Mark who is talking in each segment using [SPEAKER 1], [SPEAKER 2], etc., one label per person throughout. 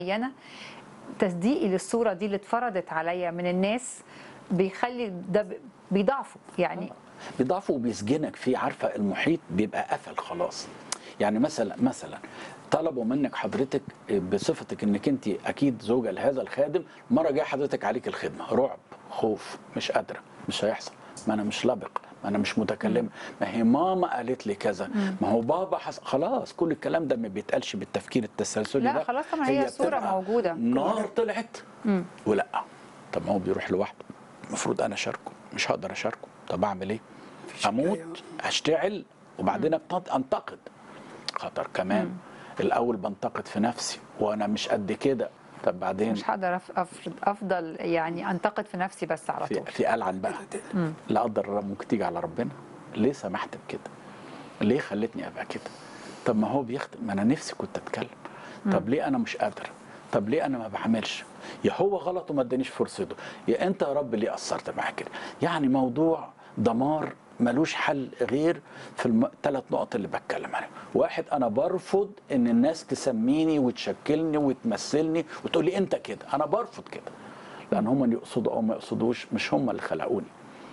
[SPEAKER 1] معينه تصديقي للصوره دي اللي اتفرضت عليا من الناس بيخلي ده ب- بيضعفه يعني
[SPEAKER 2] بيضعفه وبيسجنك فيه عارفه المحيط بيبقى قفل خلاص يعني مثلا مثلا طلبوا منك حضرتك بصفتك انك انت اكيد زوجه لهذا الخادم مره جايه حضرتك عليك الخدمه رعب خوف مش قادره مش هيحصل ما انا مش لبق ما انا مش متكلمه ما هي ماما قالت لي كذا ما هو بابا حس... خلاص كل الكلام ده ما بيتقالش بالتفكير التسلسلي
[SPEAKER 1] لا
[SPEAKER 2] ده
[SPEAKER 1] خلاص طبعا هي الصورة
[SPEAKER 2] بتبقى
[SPEAKER 1] موجودة.
[SPEAKER 2] نار طلعت ولا طب ما هو بيروح لوحده المفروض انا اشاركه مش هقدر اشاركه طب اعمل ايه اموت اشتعل وبعدين أبتط- انتقد خطر كمان الاول بنتقد في نفسي وانا مش قد كده طب بعدين
[SPEAKER 1] مش هقدر أف- افرض افضل يعني انتقد في نفسي بس على
[SPEAKER 2] في
[SPEAKER 1] طول
[SPEAKER 2] في ألعن بقى لا قدر الله ممكن تيجي على ربنا ليه سمحت بكده ليه خلتني ابقى كده طب ما هو بيخدم ما انا نفسي كنت اتكلم طب ليه انا مش قادر طب ليه انا ما بعملش يا هو غلط وما ادانيش فرصته يا انت يا رب ليه قصرت معايا كده يعني موضوع دمار ملوش حل غير في الثلاث نقط اللي بتكلم عليهم واحد انا برفض ان الناس تسميني وتشكلني وتمثلني وتقول لي انت كده انا برفض كده لان هم اللي يقصدوا او ما يقصدوش مش هم اللي خلقوني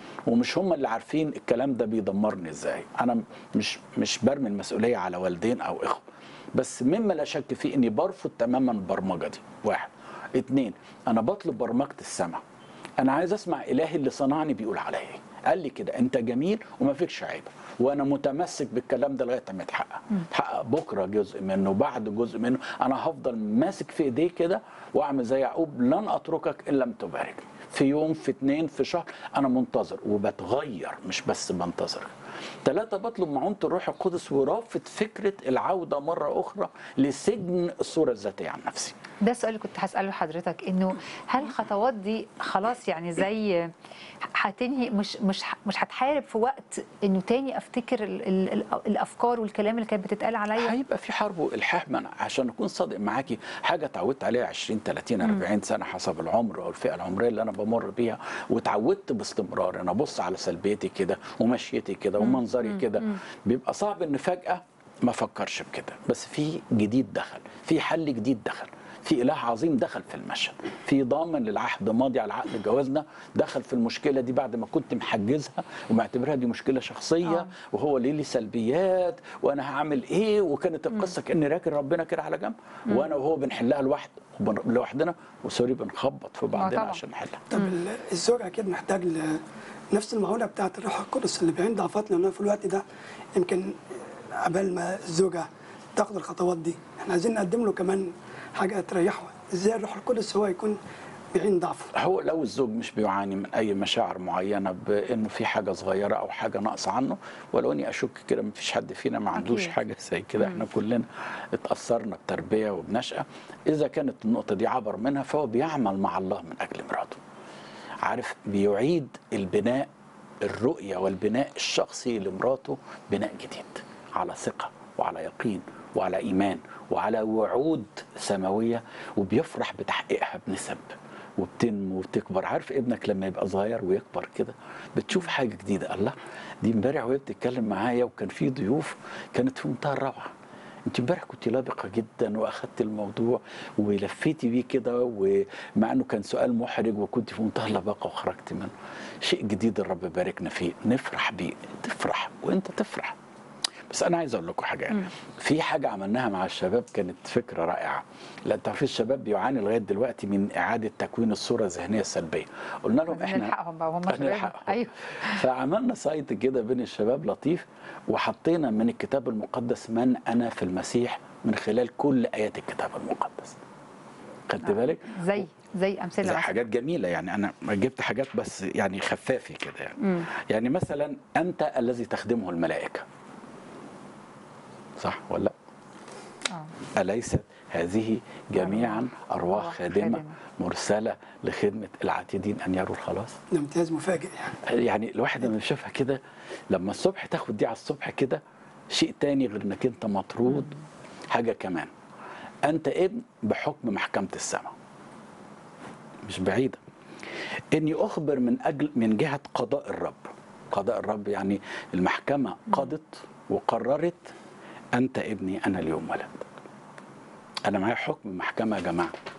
[SPEAKER 2] ومش هم اللي عارفين الكلام ده بيدمرني ازاي انا مش مش برمي المسؤوليه على والدين او اخوه بس مما لا شك فيه اني برفض تماما البرمجه دي واحد اتنين انا بطلب برمجه السمع انا عايز اسمع الهي اللي صنعني بيقول عليا ايه قال لي كده انت جميل وما فيكش عيب وانا متمسك بالكلام ده لغايه ما يتحقق يتحقق بكره جزء منه بعد جزء منه انا هفضل ماسك في ايديه كده واعمل زي يعقوب لن اتركك ان لم تباركني في يوم في اتنين في شهر انا منتظر وبتغير مش بس بنتظر ثلاثة بطلب معونة الروح القدس ورافض فكرة العودة مرة أخرى لسجن الصورة الذاتية عن نفسي
[SPEAKER 1] ده السؤال اللي كنت هسأله لحضرتك انه هل الخطوات دي خلاص يعني زي هتنهي مش مش مش هتحارب في وقت انه تاني افتكر ال ال ال الافكار والكلام اللي كانت بتتقال عليا
[SPEAKER 2] هيبقى في حرب والحاح ما أنا عشان اكون صادق معاكي حاجه اتعودت عليها 20 30 40 سنه حسب العمر او الفئه العمريه اللي انا بمر بيها واتعودت باستمرار انا ابص على سلبيتي كده ومشيتي كده ومنظري كده بيبقى صعب ان فجاه ما افكرش بكده بس في جديد دخل في حل جديد دخل في اله عظيم دخل في المشهد في ضامن للعهد ماضي على عقد جوازنا دخل في المشكله دي بعد ما كنت محجزها ومعتبرها دي مشكله شخصيه
[SPEAKER 1] آه.
[SPEAKER 2] وهو ليه لي سلبيات وانا هعمل ايه وكانت القصه كاني راكن ربنا كده على جنب وانا وهو بنحلها لوحد وبن- لوحدنا وسوري بنخبط في بعضنا
[SPEAKER 1] طبعا.
[SPEAKER 2] عشان نحلها
[SPEAKER 3] طب ال- الزوج اكيد محتاج ل- نفس المعونه بتاعت الروح القدس اللي بيعين ضعفات لانه في الوقت ده يمكن قبل ما الزوجه تاخد الخطوات دي احنا عايزين نقدم له كمان حاجه تريحه ازاي الروح القدس هو يكون بيعين ضعفه
[SPEAKER 2] هو لو الزوج مش بيعاني من اي مشاعر معينه بانه في حاجه صغيره او حاجه ناقصه عنه ولو اني اشك كده ما فيش حد فينا ما عندوش
[SPEAKER 1] أكيد.
[SPEAKER 2] حاجه زي كده احنا كلنا اتاثرنا بتربيه وبنشاه اذا كانت النقطه دي عبر منها فهو بيعمل مع الله من اجل مراته عارف بيعيد البناء الرؤيه والبناء الشخصي لمراته بناء جديد على ثقه وعلى يقين وعلى ايمان وعلى وعود سماويه وبيفرح بتحقيقها بنسب وبتنمو وبتكبر عارف ابنك لما يبقى صغير ويكبر كده بتشوف حاجه جديده الله دي امبارح وهي بتتكلم معايا وكان في ضيوف كانت في منتهى الروعه انت امبارح كنت لابقه جدا واخدت الموضوع ولفيتي بيه كده ومع انه كان سؤال محرج وكنت في منتهى اللباقه وخرجت منه شيء جديد الرب باركنا فيه نفرح بيه تفرح وانت تفرح بس انا عايز اقول لكم حاجه يعني في حاجه عملناها مع الشباب كانت فكره رائعه لان تعرفين الشباب بيعاني لغايه دلوقتي من اعاده تكوين الصوره الذهنيه السلبيه قلنا لهم
[SPEAKER 1] عايزين
[SPEAKER 2] احنا
[SPEAKER 1] نلحقهم بقى وهم شباب
[SPEAKER 2] نلحقهم.
[SPEAKER 1] ايوه
[SPEAKER 2] فعملنا سايت كده بين الشباب لطيف وحطينا من الكتاب المقدس من انا في المسيح من خلال كل ايات الكتاب المقدس خدت بالك
[SPEAKER 1] زي زي امثله
[SPEAKER 2] زي
[SPEAKER 1] مثلا.
[SPEAKER 2] حاجات جميله يعني انا جبت حاجات بس يعني خفافي كده يعني يعني مثلا انت الذي تخدمه الملائكه صح ولا لا
[SPEAKER 1] آه.
[SPEAKER 2] أليست هذه جميعا أرواح
[SPEAKER 1] أرواح
[SPEAKER 2] خادمة
[SPEAKER 1] خادمة.
[SPEAKER 2] مرسلة لخدمة العاتدين أن يروا الخلاص
[SPEAKER 3] ده امتياز مفاجئ يعني
[SPEAKER 2] يعني الواحد لما يشوفها كده لما الصبح تاخد دي على الصبح كده شيء تاني غير انك انت مطرود حاجة كمان انت ابن بحكم محكمة السماء مش بعيدة اني اخبر من اجل من جهة قضاء الرب قضاء الرب يعني المحكمة قضت وقررت انت ابني انا اليوم ولدت انا معايا حكم محكمه يا جماعه